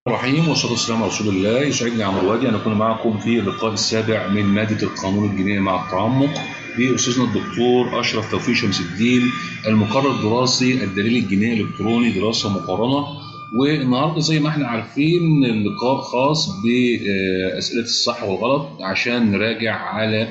الرحيم والصلاة والسلام على رسول الله يسعدني عمر وادي أن أكون معكم في اللقاء السابع من مادة القانون الجنائي مع التعمق بأستاذنا الدكتور أشرف توفيق شمس الدين المقرر الدراسي الدليل الجنائي الإلكتروني دراسة مقارنة والنهارده زي ما احنا عارفين اللقاء خاص بأسئلة الصح والغلط عشان نراجع على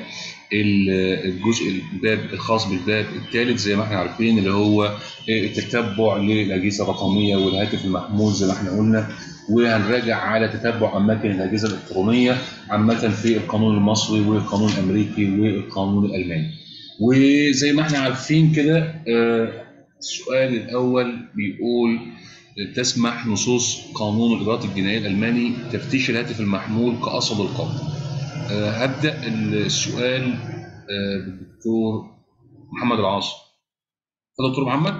الجزء الباب الخاص بالباب الثالث زي ما احنا عارفين اللي هو التتبع للاجهزه الرقميه والهاتف المحمول زي ما احنا قلنا وهنراجع على تتبع اماكن الاجهزه الالكترونيه عامه في القانون المصري والقانون الامريكي والقانون الالماني. وزي ما احنا عارفين كده السؤال الاول بيقول تسمح نصوص قانون الاجراءات الجنائيه الالماني تفتيش الهاتف المحمول كاصل القبض. هبدا السؤال بالدكتور محمد العاصي. اتفضل دكتور محمد.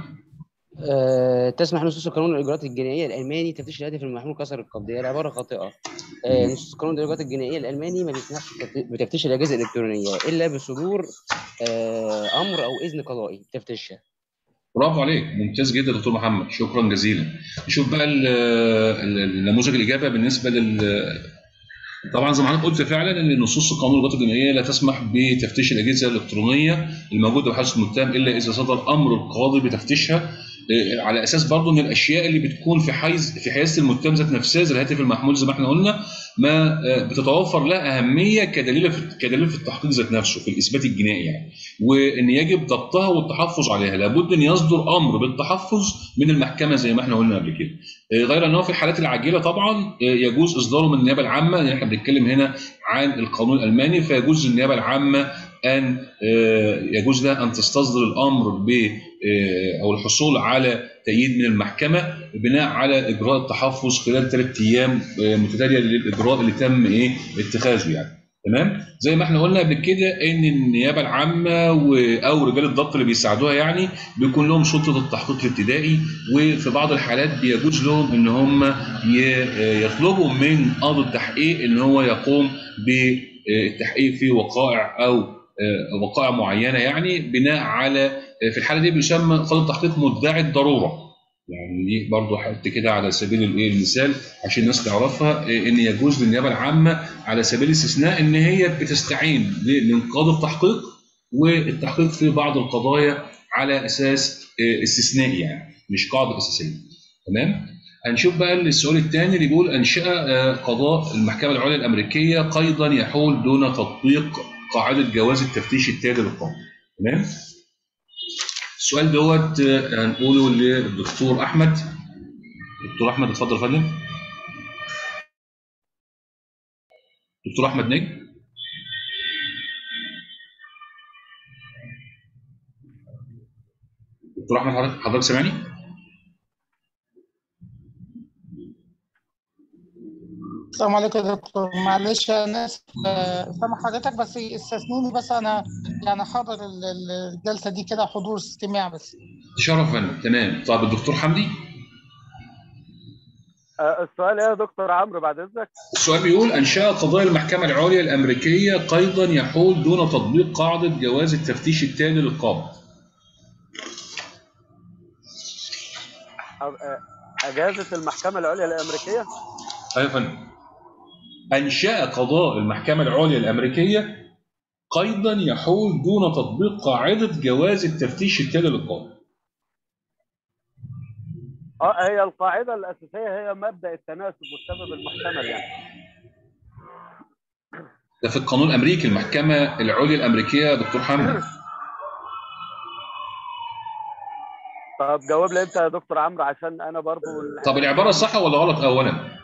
أه تسمح نصوص قانون الاجراءات الجنائيه الالماني تفتيش الهاتف المحمول كسر القبض هي العباره خاطئه أه نصوص قانون الاجراءات الجنائيه الالماني ما بيسمحش بتفتيش الاجهزه الالكترونيه الا بصدور أه امر او اذن قضائي تفتيشها برافو عليك ممتاز جدا دكتور محمد شكرا جزيلا نشوف بقى النموذج الاجابه بالنسبه لل طبعا زي ما حضرتك قلت فعلا ان نصوص قانون الاجراءات الجنائيه لا تسمح بتفتيش الاجهزه الالكترونيه الموجوده بحث المتهم الا اذا صدر امر القاضي بتفتيشها على اساس برضه ان الاشياء اللي بتكون في حيز في حيازه المتهم ذات نفسها زي الهاتف المحمول زي ما احنا قلنا ما بتتوفر لها اهميه كدليل في كدليل في التحقيق ذات نفسه في الاثبات الجنائي يعني وان يجب ضبطها والتحفظ عليها لابد ان يصدر امر بالتحفظ من المحكمه زي ما احنا قلنا قبل كده غير انه في الحالات العاجله طبعا يجوز اصداره من النيابه العامه يعني احنا بنتكلم هنا عن القانون الالماني فيجوز النيابه العامه ان يجوز لها ان تستصدر الامر ب او الحصول على تأييد من المحكمه بناء على اجراء التحفظ خلال ثلاث ايام متتاليه للاجراء اللي تم ايه اتخاذه يعني تمام زي ما احنا قلنا قبل كده ان النيابه العامه او رجال الضبط اللي بيساعدوها يعني بيكون لهم سلطه التحقيق الابتدائي وفي بعض الحالات بيجوز لهم ان هم يطلبوا من قاضي التحقيق ان هو يقوم بالتحقيق في وقائع او وقائع معينه يعني بناء على في الحاله دي بيسمى قاضي التحقيق مدعي الضروره يعني دي برضه حتى كده على سبيل الايه المثال عشان الناس تعرفها ان يجوز للنيابه العامه على سبيل الاستثناء ان هي بتستعين من قاضي التحقيق والتحقيق في بعض القضايا على اساس استثنائي يعني مش قاعده اساسيه تمام هنشوف بقى السؤال الثاني اللي بيقول انشا قضاء المحكمه العليا الامريكيه قيدا يحول دون تطبيق قاعده جواز التفتيش التالي للقانون تمام السؤال دوت هنقوله للدكتور احمد دكتور احمد اتفضل يا فندم دكتور احمد نجم دكتور احمد حضرتك حضرتك سامعني السلام عليكم يا دكتور معلش انا اسف سامع حضرتك بس استثنوني بس انا يعني حاضر الجلسه دي كده حضور استماع بس تشرف فندم تمام طب الدكتور حمدي السؤال ايه يا دكتور عمرو بعد اذنك السؤال بيقول انشاء قضاء المحكمه العليا الامريكيه قيدا يحول دون تطبيق قاعده جواز التفتيش التالي للقبض اجازه المحكمه العليا الامريكيه ايوه يا فندم أنشأ قضاء المحكمة العليا الأمريكية قيدا يحول دون تطبيق قاعدة جواز التفتيش التالي للقاضي. اه هي القاعدة الأساسية هي مبدأ التناسب والسبب المحتمل يعني. ده في القانون الأمريكي المحكمة العليا الأمريكية يا دكتور حمد. طب جاوب لي أنت يا دكتور عمرو عشان أنا برضو طب العبارة صح ولا غلط أولا؟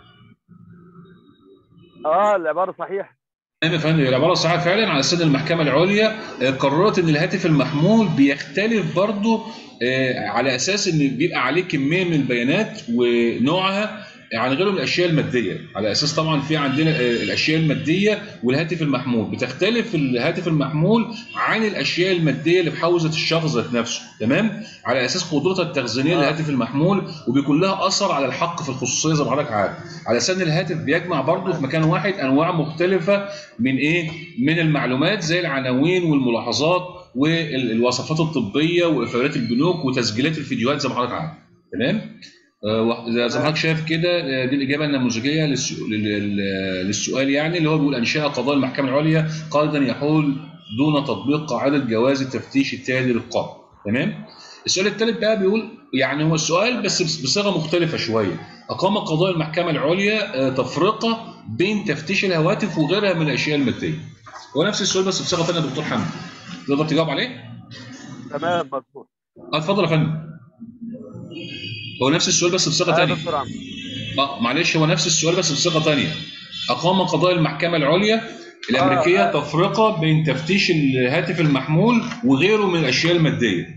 اه العباره صحيحه تمام يا فندم العباره صحيحه فعلا على اساس المحكمه العليا قررت ان الهاتف المحمول بيختلف برضه على اساس ان بيبقى عليه كميه من البيانات ونوعها عن غيره من الاشياء الماديه على اساس طبعا في عندنا الاشياء الماديه والهاتف المحمول بتختلف الهاتف المحمول عن الاشياء الماديه اللي في حوزه الشخص ذات نفسه تمام على اساس قدرتها التخزينيه آه. للهاتف المحمول وبيكون لها اثر على الحق في الخصوصيه زي ما حضرتك عارف على اساس ان الهاتف بيجمع برضه في مكان واحد انواع مختلفه من ايه من المعلومات زي العناوين والملاحظات والوصفات الطبيه وافادات البنوك وتسجيلات الفيديوهات زي ما حضرتك عارف تمام آه، و- زي زي ما حضرتك شايف كده آه، دي الاجابه النموذجيه للس- لل- لل- للسؤال يعني اللي هو بيقول انشاء قضاء المحكمه العليا قائدا يحول دون تطبيق قاعده جواز التفتيش التالي للقاضي تمام السؤال الثالث بقى بيقول يعني هو السؤال بس بس- بصيغه مختلفه شويه اقام قضاء المحكمه العليا آه، تفرقه بين تفتيش الهواتف وغيرها من الاشياء الماديه هو نفس السؤال بس بصيغه ثانيه يا دكتور حمد تقدر تجاوب عليه؟ تمام مظبوط اه اتفضل يا فندم هو نفس السؤال بس بصيغه آه، ثانيه دكتور عمرو اه معلش هو نفس السؤال بس بصيغه ثانيه اقام قضاء المحكمه العليا الامريكيه آه، تفرقه بين تفتيش الهاتف المحمول وغيره من الاشياء الماديه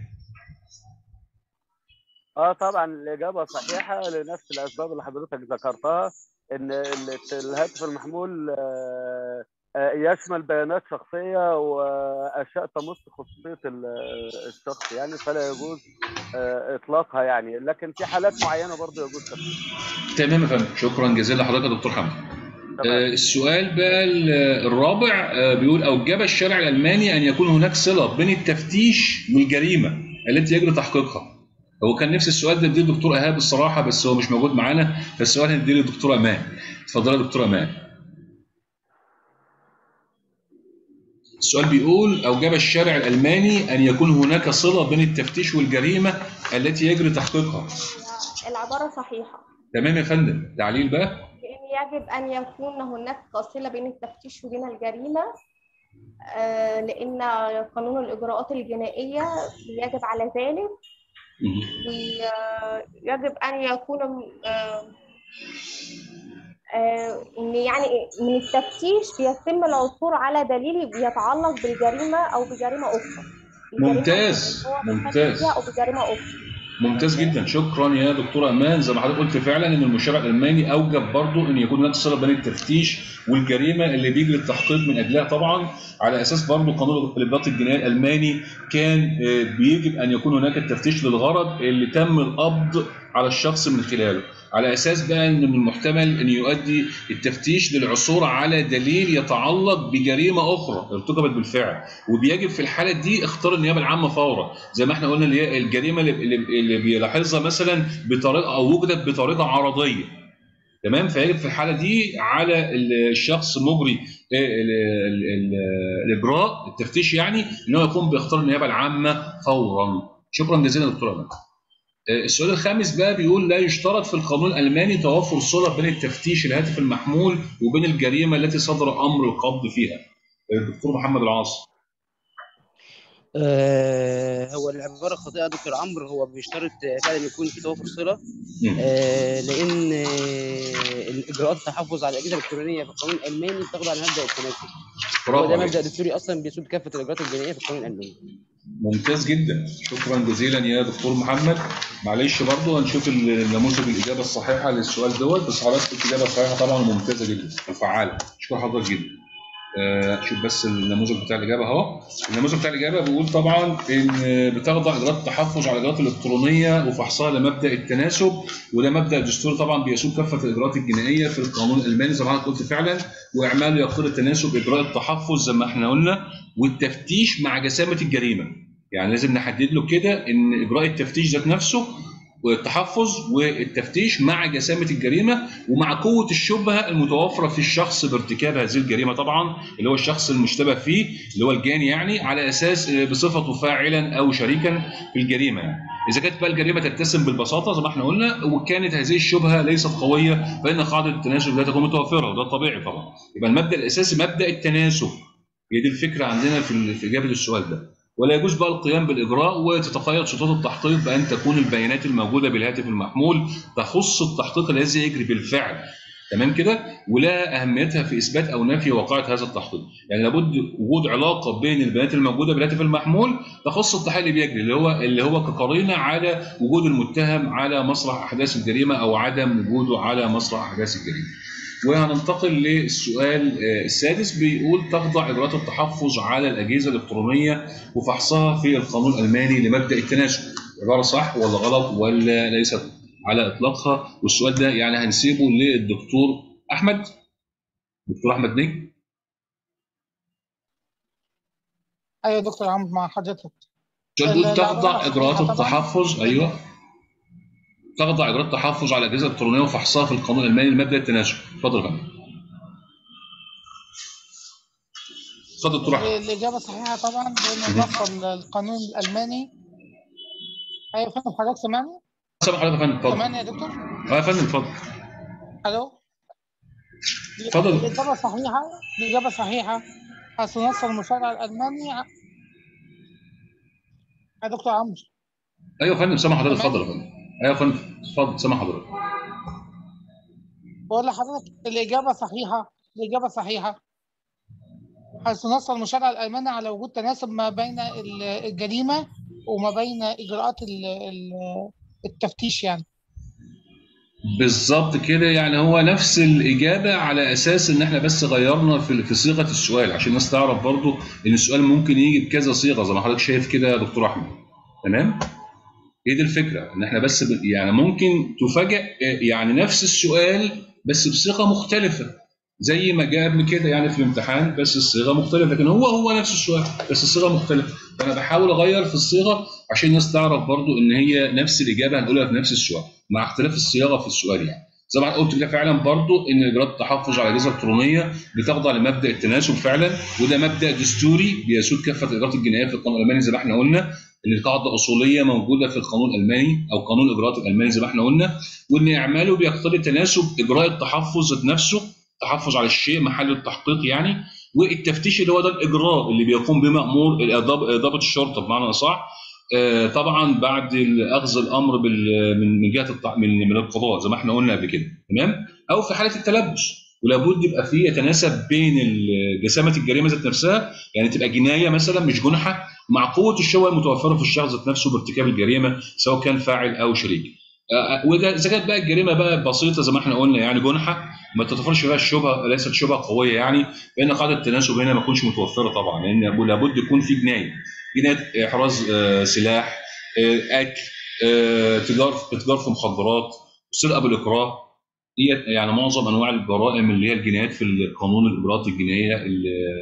اه طبعا الاجابه صحيحه لنفس الاسباب اللي حضرتك ذكرتها ان ال- الهاتف المحمول آه، آه، يشمل بيانات شخصيه واشياء تمس خصوصيه ال- الشخص يعني فلا يجوز آه، اطلاقها يعني لكن في حالات معينه برضه يجوز تطبيقها تمام يا فندم شكرا جزيلا لحضرتك يا دكتور حمد آه، تمام السؤال بقى ال- الرابع آه، بيقول اوجب الشارع الالماني ان يكون هناك صله بين التفتيش والجريمه التي يجري تحقيقها هو كان نفس السؤال ده اديه الدكتور ايهاب الصراحه بس هو مش موجود معانا فالسؤال هنديه للدكتور امان اتفضل يا دكتور امان السؤال بيقول اوجب الشارع الالماني ان يكون هناك صله بين التفتيش والجريمه التي يجري تحقيقها العبارة صحيحة تمام يا فندم تعليل بقى لأن يجب أن يكون هناك صلة بين التفتيش وبين الجريمة آه، لأن قانون الإجراءات الجنائية يجب على ذلك مهم. ويجب أن يكون آه، آه، إن يعني من التفتيش بيتم العثور على دليل بيتعلق بالجريمة أو بجريمة أخرى الجريمة ممتاز، اللي هو بيتحكم ممتاز. فيها أو بجريمة أخرى ممتاز جدا شكرا يا دكتور امان زي ما حضرتك قلت فعلا ان المشرع الالماني اوجب برضو ان يكون هناك صله بين التفتيش والجريمه اللي بيجري التحقيق من اجلها طبعا على اساس برضو قانون الاجراءات الجنائيه الالماني كان آه، بيجب ان يكون هناك التفتيش للغرض اللي تم القبض على الشخص من خلاله على اساس بقى ان من المحتمل ان يؤدي التفتيش للعثور على دليل يتعلق بجريمه اخرى ارتكبت بالفعل وبيجب في الحاله دي اختار النيابه العامه فورا زي ما احنا قلنا اللي هي الجريمه اللي, اللي اللي بيلاحظها مثلا بطريقه او وجدت بطريقه عرضيه تمام فيجب في الحاله دي على الشخص مجري ال- ال- ال- الاجراء التفتيش يعني ان هو يقوم باختار النيابه العامه فورا شكرا جزيلا يا دكتور امان آه، السؤال الخامس بقى بيقول لا يشترط في القانون الالماني توفر صله بين التفتيش الهاتف المحمول وبين الجريمه التي صدر امر القبض فيها الدكتور محمد العاص آه، هو العباره خاطئه يا دكتور عمرو هو بيشترط آه، فعلا يكون في توافر صله مم. آه، لان آه، الاجراءات التحفظ على الاجهزه الالكترونيه في القانون الالماني بتخضع لمبدا التناسب هو برافو ده عليك. مبدا دستوري اصلا بيسود كافه الاجراءات الجنائيه في القانون الالماني ممتاز جدا شكرا جزيلا يا دكتور محمد معلش برضو هنشوف النموذج الاجابه الصحيحه للسؤال دوت بس حضرتك الاجابه الصحيحه طبعا ممتازه جدا وفعاله شكرا حضرتك جدا آه، شوف بس النموذج بتاع الاجابه اهو النموذج بتاع الاجابه بيقول طبعا ان بتخضع اجراءات التحفظ على الاجراءات الالكترونيه وفحصها لمبدا التناسب وده مبدا دستوري طبعا بيسود كافه الاجراءات الجنائيه في القانون الالماني زي ما حضرتك قلت فعلا واعمال يقتضي التناسب اجراء التحفظ زي ما احنا قلنا والتفتيش مع جسامه الجريمه يعني لازم نحدد له كده ان اجراء التفتيش ذات نفسه والتحفظ والتفتيش مع جسامه الجريمه ومع قوه الشبهه المتوفره في الشخص بارتكاب هذه الجريمه طبعا اللي هو الشخص المشتبه فيه اللي هو الجاني يعني على اساس بصفته فاعلا او شريكا في الجريمه يعني. اذا كانت بقى الجريمه تتسم بالبساطه زي ما احنا قلنا وكانت هذه الشبهه ليست قويه فان قاعده التناسب لا تكون متوفره وده الطبيعي طبعا يبقى المبدا الاساسي مبدا التناسب هي دي الفكره عندنا في ال- في اجابه السؤال ده ولا يجوز بقى القيام بالاجراء وتتقيد سلطات التحقيق بان تكون البيانات الموجوده بالهاتف المحمول تخص التحقيق الذي يجري بالفعل تمام كده ولا اهميتها في اثبات او نفي واقعه هذا التحقيق يعني لابد وجود علاقه بين البيانات الموجوده بالهاتف المحمول تخص التحقيق اللي بيجري اللي هو اللي هو كقرينه على وجود المتهم على مسرح احداث الجريمه او عدم وجوده على مسرح احداث الجريمه وهننتقل للسؤال آه، السادس بيقول تخضع اجراءات التحفظ على الاجهزه الالكترونيه وفحصها في القانون الالماني لمبدا التناسب عباره صح ولا غلط ولا ليست على اطلاقها والسؤال ده يعني هنسيبه للدكتور احمد دكتور احمد نجم ايوه يا دكتور عمرو مع حضرتك السؤال بيقول لا، لا، تخضع لا، اجراءات طبعاً. التحفظ ايوه تخضع اجراءات تحفظ على الاجهزه الالكترونيه وفحصها في القانون الالماني لمبدا التناسب اتفضل يا فندم اتفضل دكتور احمد الإجابة صحيحة طبعا لأن نص القانون الألماني أيوة يا فندم حضرتك سامعني؟ سامع حضرتك يا فندم اتفضل سامعني يا دكتور؟ اه يا فندم اتفضل ألو؟ اتفضل. الإجابة صحيحة الإجابة صحيحة حيث نص المشرع الألماني ع- يا دكتور عمرو ايوه يا فندم سامع حضرتك تمام. اتفضل يا فندم ايوه يا فندم اتفضل سامع حضرتك بقول لحضرتك الإجابة صحيحة الإجابة صحيحة حيث نص المشرع الألماني على وجود تناسب ما بين ال- الجريمة وما بين إجراءات ال- ال- التفتيش يعني بالظبط كده يعني هو نفس الإجابة على أساس إن إحنا بس غيرنا في في صيغة السؤال عشان الناس تعرف برضو إن السؤال ممكن يجي بكذا صيغة زي ما حضرتك شايف كده يا دكتور أحمد تمام؟ هي دي الفكرة إن إحنا بس ب... يعني ممكن تفاجئ آه، يعني نفس السؤال بس بصيغة مختلفة زي ما جاء قبل كده يعني في الامتحان بس الصيغة مختلفة لكن هو هو نفس السؤال بس الصيغة مختلفة فأنا بحاول أغير في الصيغة عشان الناس تعرف برضو إن هي نفس الإجابة هنقولها في نفس السؤال مع اختلاف الصياغه في السؤال يعني زي ما قلت كده فعلا برضو ان اجراءات التحفظ على الاجهزه الالكترونيه بتخضع لمبدا التناسب فعلا وده مبدا دستوري بيسود كافه الاجراءات الجنائيه في القانون الالماني زي ما احنا قلنا ان قاعده اصوليه موجوده في القانون الالماني او قانون الاجراءات الالماني زي ما احنا قلنا وان اعماله بيقتضي تناسب اجراء التحفظ ذات نفسه تحفظ على الشيء محل التحقيق يعني والتفتيش اللي هو ده الاجراء اللي بيقوم به مامور الإضاب- ضابط الشرطه بمعنى اصح آه، طبعا بعد اخذ الامر بال- من من جهه التع- من من القضاء زي ما احنا قلنا قبل كده تمام او في حاله التلبس ولابد يبقى في يتناسب بين ال- جسامه الجريمه ذات نفسها يعني تبقى جنايه مثلا مش جنحه مع قوه الشبهه المتوفره في الشخص ذات نفسه بارتكاب الجريمه سواء كان فاعل او شريك آه، وده اذا كانت بقى الجريمه بقى بسيطه زي ما احنا قلنا يعني جنحه ما تتوفرش فيها الشبهه ليست شبهه قويه يعني فان قاعده التناسب هنا ما تكونش متوفره طبعا لان لابد يكون في جنايه جنايه احراز آه، سلاح آه، اكل آه، تجار تجار في مخدرات سرقه بالاكراه دي يعني معظم انواع الجرائم اللي هي الجنايات في القانون الاجراءات الجنائيه ال-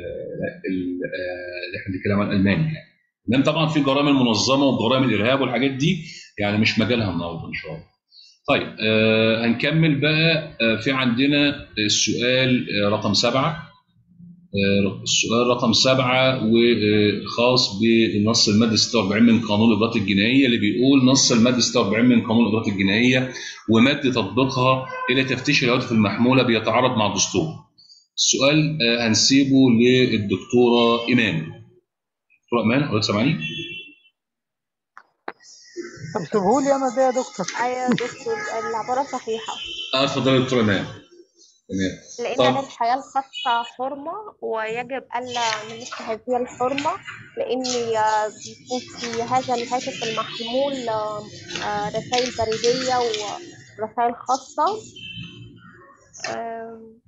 ال- آه، اللي احنا بنتكلم عن الالماني يعني لان طبعا في جرائم المنظمه وجرائم الارهاب والحاجات دي يعني مش مجالها النهارده ان شاء الله. طيب آه هنكمل بقى آه في عندنا السؤال آه رقم سبعه آه، السؤال رقم سبعة وخاص بالنص المادة 46 من قانون الإجراءات الجنائية اللي بيقول نص المادة 46 من قانون الإجراءات الجنائية ومد تطبيقها إلى تفتيش الهواتف المحمولة بيتعارض مع الدستور. السؤال آه، هنسيبه للدكتورة إيمان. دكتورة إيمان حضرتك سامعني؟ طب سيبهولي أنا ده يا دكتور ايوه يا دكتور العباره صحيحه اه اتفضلي يا دكتورة إيمان. تمام. لان طب. الحياه الخاصه حرمه ويجب الا نمس هذه الحرمه لان آه، بيكون في هذا الهاتف المحمول آه، آه، رسائل بريديه ورسائل خاصه آم،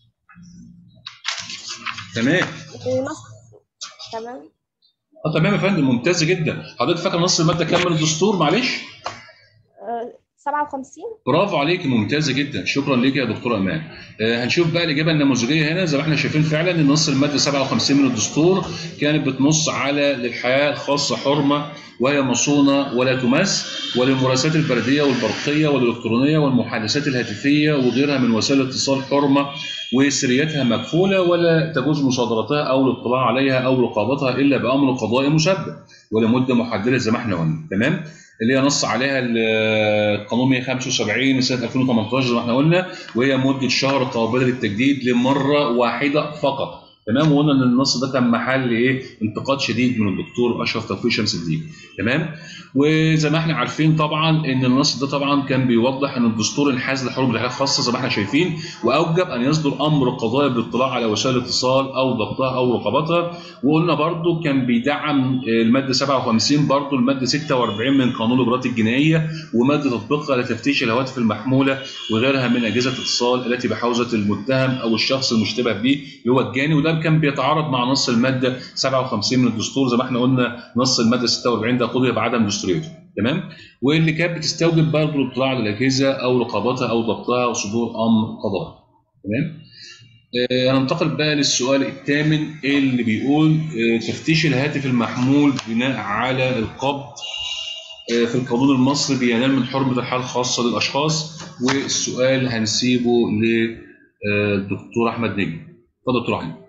تمام. ونص تمام اه تمام يا فندم ممتاز جدا. حضرتك فاكر نص المادة كام من الدستور معلش؟ آه، 57 برافو عليك ممتازه جدا شكرا ليك يا دكتوره امان آه هنشوف بقى الاجابه النموذجيه هنا زي ما احنا شايفين فعلا ان نص الماده 57 من الدستور كانت بتنص على للحياه الخاصه حرمه وهي مصونه ولا تمس وللمراسلات البريديه والبرقيه والالكترونيه والمحادثات الهاتفيه وغيرها من وسائل الاتصال حرمه وسريتها مكفوله ولا تجوز مصادرتها او الاطلاع عليها او رقابتها الا بامر قضائي مسبب ولمده محدده زي ما احنا قلنا تمام اللي هي نص عليها القانون 175 من سنه 2018 زي ما احنا قلنا وهي مده شهر قابله للتجديد لمره واحده فقط تمام وقلنا ان النص ده كان محل ايه انتقاد شديد من الدكتور اشرف توفيق شمس الدين تمام وزي ما احنا عارفين طبعا ان النص ده طبعا كان بيوضح ان الدستور انحاز لحروب الحياه الخاصه زي ما احنا شايفين واوجب ان يصدر امر قضائي بالاطلاع على وسائل الاتصال او ضبطها او رقابتها وقلنا برضو كان بيدعم الماده 57 برضو الماده 46 من قانون الاجراءات الجنائيه وماده تطبيقها لتفتيش الهواتف المحموله وغيرها من اجهزه الاتصال التي بحوزه المتهم او الشخص المشتبه به اللي هو الجاني وده كان بيتعارض مع نص الماده 57 من الدستور زي ما احنا قلنا نص الماده 46 ده قضي بعدم دستوريته تمام واللي كانت بتستوجب برضه الاطلاع على الاجهزه او رقابتها او ضبطها وصدور امر قضائي تمام آه، هننتقل بقى للسؤال الثامن اللي بيقول آه، تفتيش الهاتف المحمول بناء على القبض آه، في القانون المصري بينال من حرمه الحاله الخاصه للاشخاص والسؤال هنسيبه للدكتور احمد نجم اتفضل دكتور احمد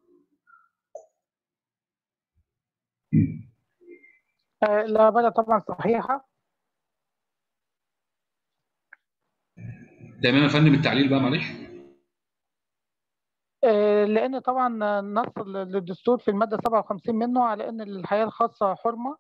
آه، العبارة طبعا صحيحة تمام يا فندم التعليل بقى معلش آه، لأن طبعا نص للدستور في المادة 57 منه على أن الحياة الخاصة حرمة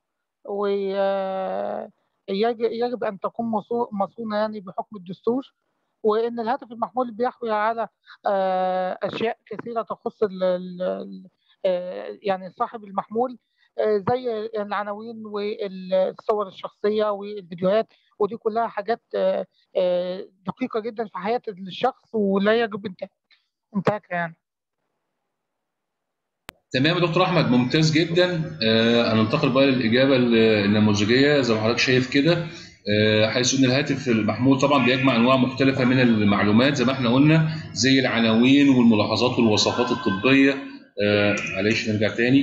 ويجب أن تكون مصو- مصونة يعني بحكم الدستور وأن الهاتف المحمول بيحوي على آه، أشياء كثيرة تخص ال- ال- ال- آه، يعني صاحب المحمول آه، زي العناوين والصور الشخصية والفيديوهات ودي كلها حاجات آه، آه، دقيقة جدا في حياة الشخص ولا يجب انتهاك- انتهاكها يعني تمام يا دكتور احمد ممتاز جدا آه هننتقل بقى للاجابه النموذجيه زي ما حضرتك شايف كده آه حيث ان الهاتف المحمول طبعا بيجمع انواع مختلفه من المعلومات زي ما احنا قلنا زي العناوين والملاحظات والوصفات الطبيه آه معلش نرجع تاني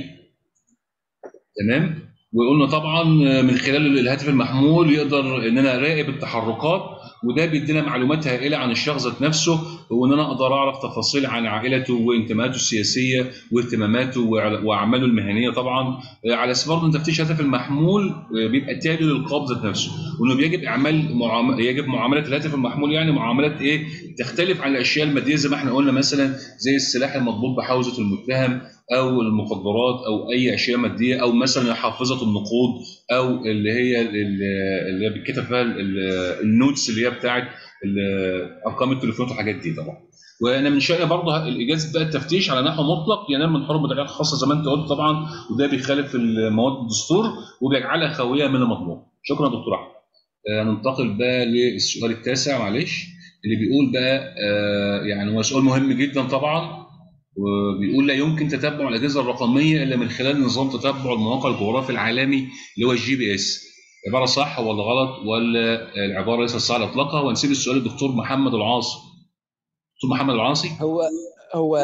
تمام وقلنا طبعا من خلال الهاتف المحمول يقدر ان انا اراقب التحركات وده بيدينا معلومات هائله عن الشخص ذات نفسه وان انا اقدر اعرف تفاصيل عن عائلته وانتماءاته السياسيه واهتماماته وع- واعماله المهنيه طبعا على اساس برضه ان تفتيش الهاتف المحمول بيبقى تالي للقبض ذات نفسه وانه بيجب اعمال معام... يجب معامله الهاتف المحمول يعني معاملات ايه تختلف عن الاشياء الماديه زي ما احنا قلنا مثلا زي السلاح المضبوط بحوزه المتهم او المخدرات او اي اشياء ماديه او مثلا حافظه النقود او اللي هي اللي هي بيتكتب فيها ال- ال- النوتس اللي هي بتاعت ال- ارقام التليفونات والحاجات دي طبعا وانا من شأن برضه الاجازه بقى التفتيش على نحو مطلق ينال من حرمه الحياه الخاصه زي ما انت قلت طبعا وده بيخالف مواد الدستور وبيجعلها خاويه من المضمون شكرا يا دكتور احمد آه، ننتقل بقى للسؤال التاسع معلش اللي بيقول بقى آه، يعني هو سؤال مهم جدا طبعا وبيقول لا يمكن تتبع الاجهزه الرقميه الا من خلال نظام تتبع المواقع الجغرافي العالمي اللي هو الجي بي اس عباره صح ولا غلط ولا العباره ليست صح على اطلاقها ونسيب السؤال للدكتور محمد العاصي دكتور محمد العاصي هو هو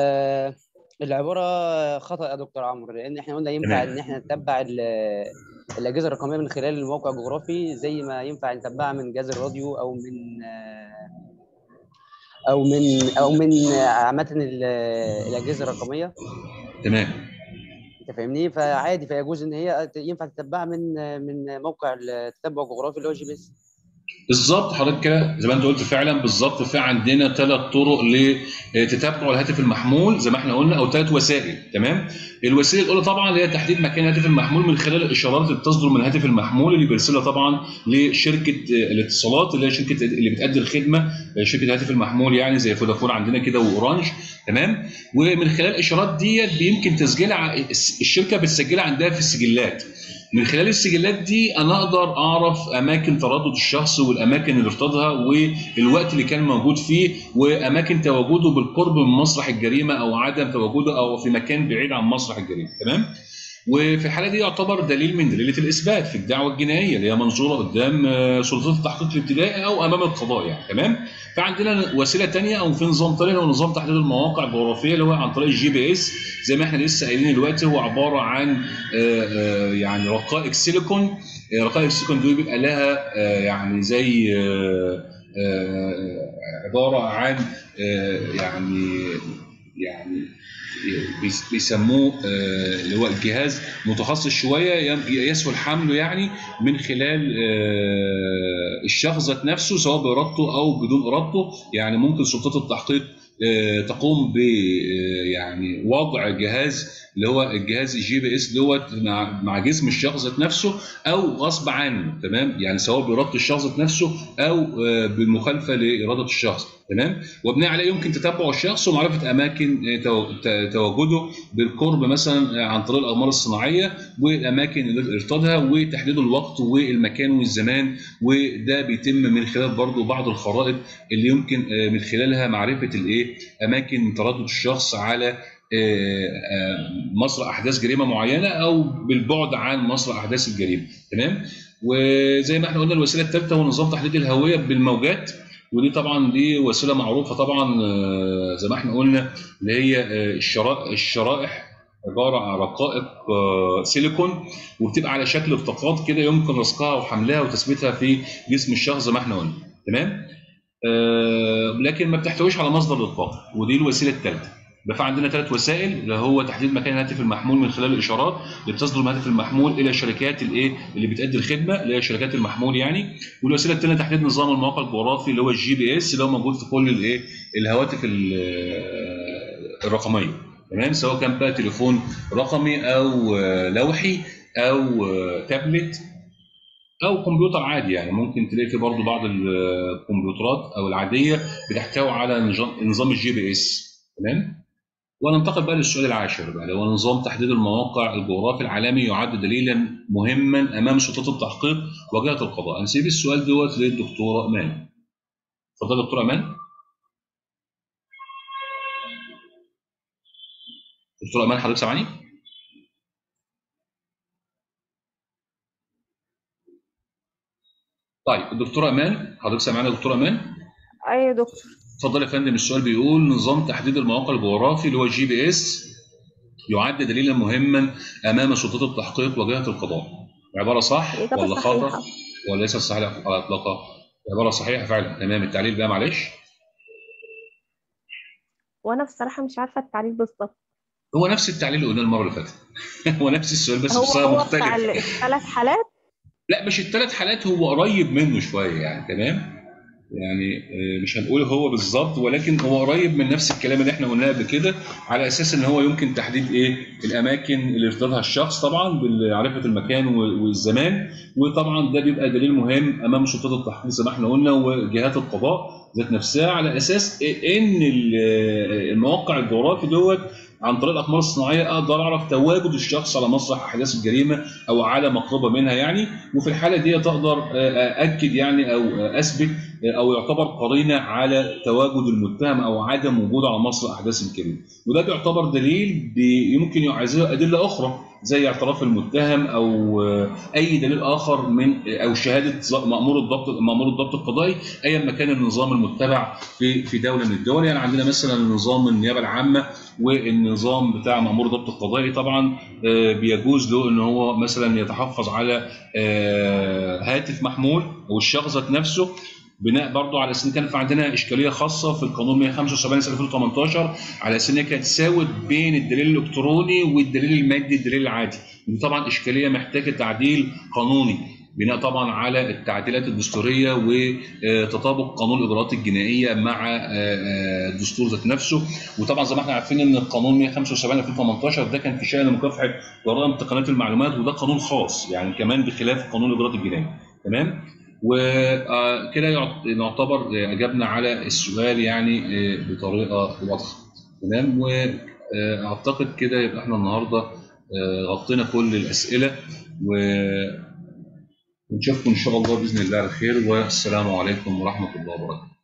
العبارة خطأ يا دكتور عمرو لأن احنا قلنا ينفع تمام. إن احنا نتبع ال- الأجهزة الرقمية من خلال الموقع الجغرافي زي ما ينفع نتبعها من جهاز الراديو أو من أو من أو من عامة ال- الأجهزة الرقمية تمام أنت فاهمني فعادي فيجوز إن هي ينفع تتبعها من من موقع التتبع الجغرافي اللي هو جي بي اس بالظبط حضرتك كده زي ما انت قلت فعلا بالظبط في عندنا ثلاث طرق لتتبع الهاتف المحمول زي ما احنا قلنا او ثلاث وسائل تمام الوسيله الاولى طبعا اللي هي تحديد مكان الهاتف المحمول من خلال الاشارات اللي بتصدر من الهاتف المحمول اللي بيرسلها طبعا لشركه آه، الاتصالات اللي هي شركه اللي بتأدي الخدمه آه، شركه الهاتف المحمول يعني زي فودافون عندنا كده واورانج تمام ومن خلال الاشارات ديت بيمكن تسجيلها ع- الشركه بتسجلها عندها في السجلات من خلال السجلات دي انا اقدر اعرف اماكن تردد الشخص والاماكن اللي ارتضها والوقت اللي كان موجود فيه واماكن تواجده بالقرب من مسرح الجريمه او عدم تواجده او في مكان بعيد عن مسرح الجريمه تمام وفي الحاله دي يعتبر دليل من دليله الاثبات في الدعوه الجنائيه اللي هي منظوره قدام آه، سلطات التحقيق الابتدائي او امام القضاء يعني تمام فعندنا وسيله ثانيه او في نظام ثاني هو نظام تحديد المواقع الجغرافيه اللي هو عن طريق الجي بي اس زي ما احنا لسه قايلين دلوقتي هو عباره عن آه، آه، يعني رقائق سيليكون آه، رقائق السيليكون دي بيبقى لها آه، يعني زي آه، آه، عباره عن آه، يعني يعني بيس- بيسموه آه، اللي هو الجهاز متخصص شويه يم- يسهل حمله يعني من خلال آه، الشخص ذات نفسه سواء بارادته او بدون ارادته يعني ممكن سلطات التحقيق آه، تقوم ب آه، يعني وضع جهاز اللي هو الجهاز الجي بي اس دوت مع مع جسم الشخص ذات نفسه او غصب عنه تمام يعني سواء باراده الشخص ذات نفسه او آه، بالمخالفه لاراده الشخص تمام وبناء عليه يمكن تتبع الشخص ومعرفه اماكن آه، تو- ت- تواجده بالقرب مثلا آه، عن طريق الاقمار الصناعيه والاماكن اللي ارتادها وتحديد الوقت والمكان والزمان وده بيتم من خلال برضه بعض الخرائط اللي يمكن آه، من خلالها معرفه الايه اماكن تردد الشخص على آه، آه، مسرح احداث جريمه معينه او بالبعد عن مسرح احداث الجريمه تمام وزي ما احنا قلنا الوسيله الثالثه هو نظام تحديد الهويه بالموجات ودي طبعا دي وسيله معروفه طبعا آه، زي ما احنا قلنا اللي هي آه، الشرائح الشرائح عباره عن رقائق آه، سيليكون وبتبقى على شكل بطاقات كده يمكن رصقها وحملها وتثبيتها في جسم الشخص زي ما احنا قلنا تمام آه، لكن ما بتحتويش على مصدر للطاقه ودي الوسيله الثالثه يبقى في عندنا ثلاث وسائل اللي هو تحديد مكان الهاتف المحمول من خلال الاشارات اللي بتصدر من الهاتف المحمول الى الشركات الايه اللي بتأدي الخدمه اللي هي شركات المحمول يعني والوسيله الثانيه تحديد نظام المواقع الجغرافي اللي هو الجي بي اس اللي هو موجود في كل الايه الهواتف ال- الرقميه تمام سواء كان بقى تليفون رقمي او آه، لوحي او آه، تابلت او كمبيوتر عادي يعني ممكن تلاقي في برضه بعض الكمبيوترات او العاديه بتحتوي على نظام نظام الجي بي اس تمام وننتقل بقى للسؤال العاشر بقى اللي هو نظام تحديد المواقع الجغرافي العالمي يعد دليلا مهما امام سلطات التحقيق وجهه القضاء هنسيب السؤال دوت للدكتوره امان اتفضل دكتوره امان دكتوره امان حضرتك سامعني طيب الدكتوره امان حضرتك سامعانا يا دكتوره امان ايوه يا دكتور اتفضل يا فندم السؤال بيقول نظام تحديد المواقع الجغرافي اللي هو الجي بي اس يعد دليلا مهما امام سلطات التحقيق وجهه القضاء عباره صح الإجابة ولا خطا صحيحة. ولا ليست صحيحه على اطلاقها عباره صحيحه فعلا تمام التعليل بقى معلش وانا بصراحة مش عارفة التعليل بالظبط هو نفس التعليل اللي قلناه المره اللي فاتت هو نفس السؤال بس هو بصيغه هو بتاع مختلفه الثلاث حالات لا مش الثلاث حالات هو قريب منه شويه يعني تمام يعني آه، مش هنقول هو بالظبط ولكن هو قريب من نفس الكلام اللي احنا قلناه قبل كده على اساس ان هو يمكن تحديد ايه الاماكن اللي ارتدها الشخص طبعا بمعرفه المكان و- والزمان وطبعا ده بيبقى دليل مهم امام سلطات التحقيق زي ما احنا قلنا وجهات القضاء ذات نفسها على اساس ان ال- المواقع الجغرافي دوت عن طريق الاقمار الصناعيه اقدر اعرف تواجد الشخص على مسرح احداث الجريمه او على مقربه منها يعني وفي الحاله دي اقدر آه، اكد يعني او آه، اثبت آه، او يعتبر قرينه على تواجد المتهم او عدم وجوده على مسرح احداث الجريمه وده بيعتبر دليل بي- يمكن يعززه ادله اخرى زي اعتراف المتهم او آه، اي دليل اخر من او شهاده ز- مامور الضبط مامور الضبط القضائي ايا ما كان النظام المتبع في في دوله من الدول يعني عندنا مثلا نظام النيابه العامه والنظام بتاع مامور الضبط القضائي طبعا آه، بيجوز له ان هو مثلا يتحفظ على آه، هاتف محمول او الشخص ذات نفسه بناء برضه على اساس ان كان في عندنا اشكاليه خاصه في القانون 175 سنه 2018 على اساس ان هي كانت تساوت بين الدليل الالكتروني والدليل المادي الدليل العادي ودي طبعا اشكاليه محتاجه تعديل قانوني بناء طبعا على التعديلات الدستوريه وتطابق قانون الاجراءات الجنائيه مع آه، آه، الدستور ذات نفسه وطبعا زي ما احنا عارفين ان القانون 175 2018 ده كان في شان مكافحه جرائم تقنيات المعلومات وده قانون خاص يعني كمان بخلاف قانون الاجراءات الجنائيه تمام وكده نعتبر اجبنا على السؤال يعني آه، بطريقه واضحه تمام واعتقد كده يبقى احنا النهارده آه، غطينا كل الاسئله و ونشوفكم ان شاء الله باذن الله على خير والسلام عليكم ورحمه الله وبركاته